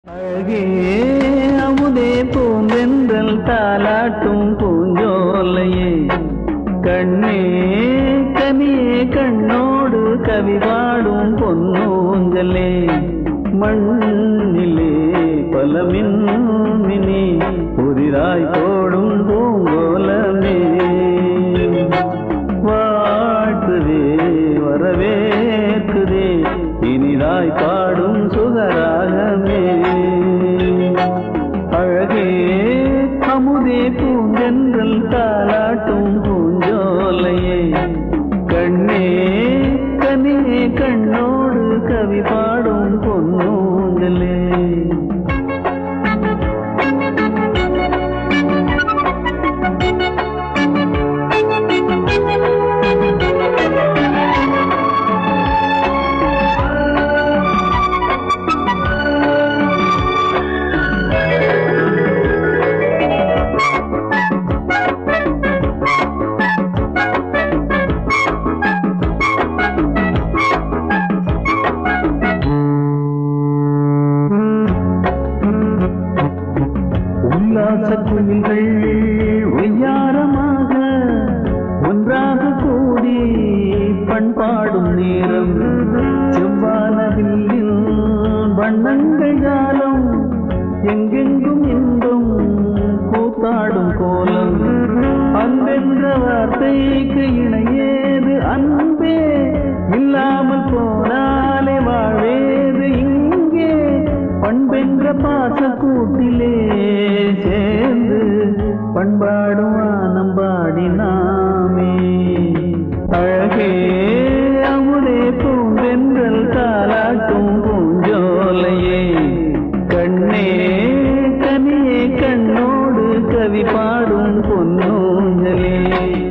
அழகே அமுதே பூந்தென்றல் தாலாட்டும் பூஞ்சோலையே கண்ணே கனியே கண்ணோடு கவி பாடும் பொன்னூஞ்சலே மண்ணிலே பல மின்மினி புதிதாய் போடும் பூங்கோலமே வாழ்த்துதே வரவேற்குதே இனிதாய் பாடும் சுகராகமே அழகே அமுதே பூங்கென்றல் தாலாட்டும் பூஞ்சோலையே கண்ணே கனியே கண்ணோடு கவி பாடும் பொன்னூஞ்சலே உல்லாச குயில்கள் ஒய்யாரமாக ஒன்றாக கூடி பண்பாடும் நேரம் செவ்வானவில்லில் வண்ணங்கள் ஜாலம் எங்கெங்கும் இன்பம் கூத்தாடும் கோலம் அன்பென்ற வார்த்தைக்கு இணையேது அன்பே இல்லாமல் போனாலே வாழ்வேது இங்கே பண்பென்ற பாச கூட்டிலே சேர்ந்து பண்பாடும் வானம் பாடினாமே அழகே அமுதே பூந்தென்றல் தாலாட்டும் பூஞ்சோலையே கண்ணே கனியே கண்ணோடு கவி பாடும் பொன்னூஞ்சலே